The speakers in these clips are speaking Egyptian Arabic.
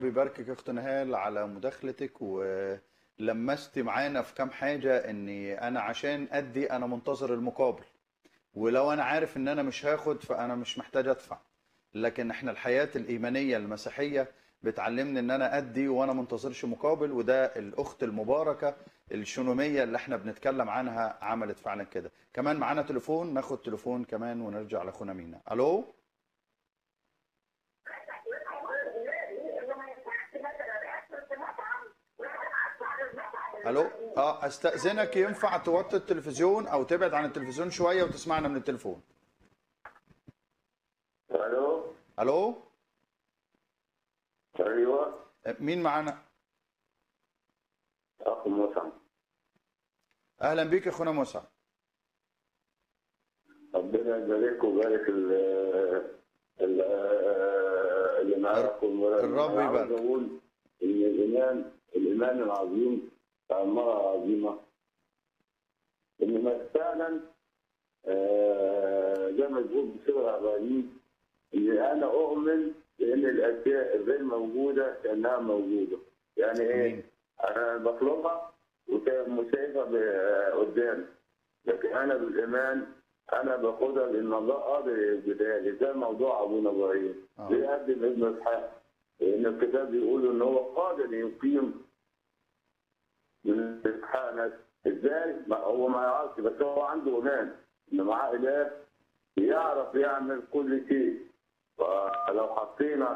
بيباركك يا اخت نهال على مداخلتك ولمستي معانا في كام حاجه اني انا عشان ادي انا منتظر المقابل ولو انا عارف ان انا مش هاخد فانا مش محتاج ادفع لكن احنا الحياه الايمانيه المسيحيه بتعلمني ان انا ادي وانا منتظرش مقابل وده الاخت المباركه الشنوميه اللي احنا بنتكلم عنها عملت فعلا كده كمان معانا تليفون ناخد تليفون كمان ونرجع لاخونا مينا الو الو اه استاذنك ينفع توطي التلفزيون او تبعد عن التلفزيون شويه وتسمعنا من التليفون الو الو ايوه مين معانا اخو مصعب اهلا بيك يا اخونا موسى ربنا يبارك ويبارك ال ال اللي معاكم الرب أنا عاوز يبارك. اقول ان الايمان الايمان العظيم ثمره عظيمه ان فعلا آه، زي ما تقول بصيغه عباريه ان انا اؤمن بان الاشياء الغير موجوده كانها موجوده يعني ايه؟ آمين. انا بطلبها وشايفها ب- قدامي لكن انا بالايمان انا باخدها لان الله قادر يبدأ لي زي موضوع ابونا ابراهيم آه. ليه قدم ابن اسحاق؟ لان الكتاب بيقول ان هو قادر يقيم من اسحاق نفسه ازاي؟ ما هو ما يعرفش بس هو عنده ايمان ان معاه اله يعرف يعمل كل شيء فلو حطينا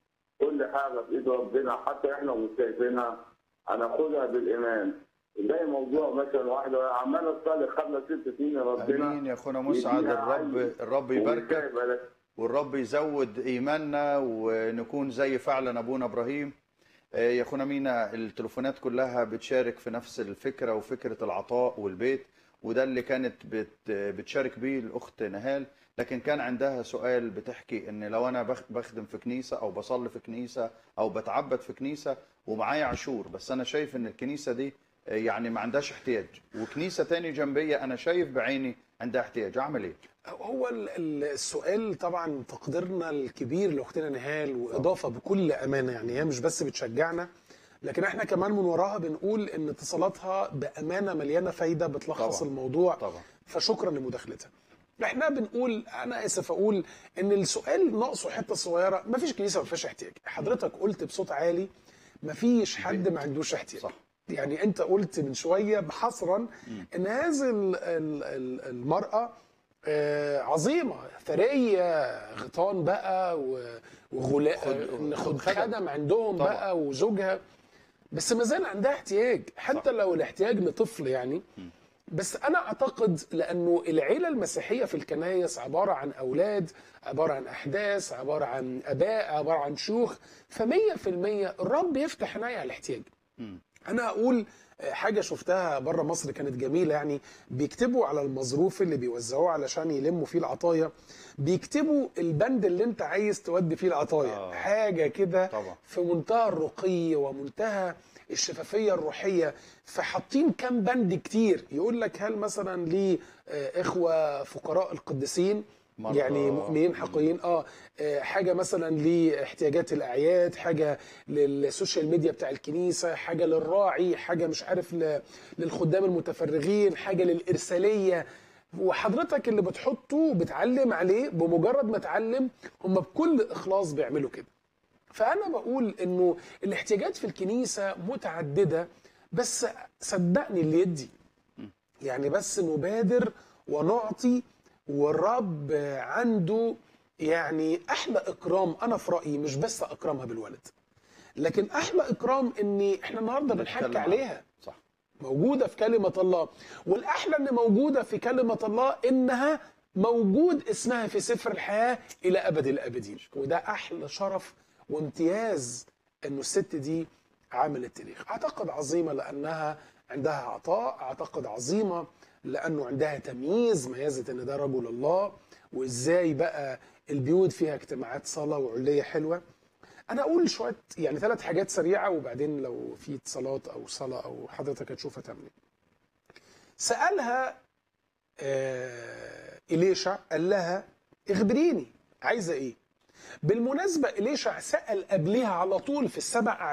كل حاجه في ايد ربنا حتى احنا مش شايفينها هناخدها بالايمان زي موضوع مثلا واحده عماله تصلي خمس ست سنين ربنا امين يا اخونا مسعد الرب الرب يباركك ويبارك. والرب يزود ايماننا ونكون زي فعلا ابونا ابراهيم آه، يا اخونا مينا التليفونات كلها بتشارك في نفس الفكره وفكره العطاء والبيت وده اللي كانت بت بتشارك بيه الاخت نهال لكن كان عندها سؤال بتحكي ان لو انا بخ- بخدم في كنيسه او بصلي في كنيسه او بتعبد في كنيسه ومعايا عشور بس انا شايف ان الكنيسه دي آه، يعني ما عندهاش احتياج وكنيسه تاني جنبيه انا شايف بعيني عندها احتياج اعمل ايه؟ هو ال- ال- السؤال طبعا تقديرنا الكبير لاختنا نهال واضافه بكل امانه يعني هي مش بس بتشجعنا لكن احنا كمان من وراها بنقول ان اتصالاتها بامانه مليانه فايده بتلخص طبعاً. الموضوع طبعا فشكرا لمداخلتها احنا بنقول انا اسف اقول ان السؤال ناقصه حته صغيره ما فيش كنيسه ما فيهاش احتياج حضرتك قلت بصوت عالي ما فيش حد ما عندوش احتياج صح. يعني انت قلت من شويه حصرا ان هذه ال- ال- ال- المراه آه، عظيمه ثريه غيطان بقى و- وغلا خد- خد خدم. خدم عندهم طبعا. بقى وزوجها بس ما زال عندها احتياج حتى لو الاحتياج لطفل يعني بس انا اعتقد لانه العيله المسيحيه في الكنايس عباره عن اولاد عباره عن احداث عباره عن اباء عباره عن شيوخ فمية في المية الرب يفتح عينيا على الاحتياج انا اقول حاجه شفتها بره مصر كانت جميله يعني بيكتبوا على المظروف اللي بيوزعوه علشان يلموا فيه العطايا بيكتبوا البند اللي انت عايز تودي فيه العطايا آه. حاجه كده طبعا. في منتهى الرقي ومنتهى الشفافيه الروحيه فحاطين كام بند كتير يقول لك هل مثلا ليه آه، اخوه فقراء القديسين مرضى. يعني مؤمنين حقيقيين اه آه، حاجه مثلا لاحتياجات الاعياد حاجه للسوشيال ميديا بتاع الكنيسه حاجه للراعي حاجه مش عارف ل- للخدام المتفرغين حاجه للارساليه وحضرتك اللي بتحطه بتعلم عليه بمجرد ما تعلم هم بكل اخلاص بيعملوا كده فانا بقول انه الاحتياجات في الكنيسه متعدده بس صدقني اللي يدي يعني بس نبادر ونعطي والرب عنده يعني احلى اكرام انا في رايي مش بس اكرمها بالولد لكن احلى اكرام ان احنا النهارده بنحكي نتكلم عليها صح موجودة في كلمة الله والأحلى أن موجودة في كلمة الله إنها موجود اسمها في سفر الحياة إلى أبد الآبدين وده أحلى شرف وامتياز أنه الست دي عملت تاريخ أعتقد عظيمة لأنها عندها عطاء أعتقد عظيمة لأنه عندها تمييز ميزة أن ده رجل الله وإزاي بقى البيوت فيها اجتماعات صلاة وعلية حلوة انا اقول شويه يعني ثلاث حاجات سريعه وبعدين لو في اتصالات او صلاه او حضرتك هتشوفها تعمل ايه سالها آه اليشع قال لها اخبريني عايزه ايه بالمناسبة إليشع سأل قبلها على طول في السبع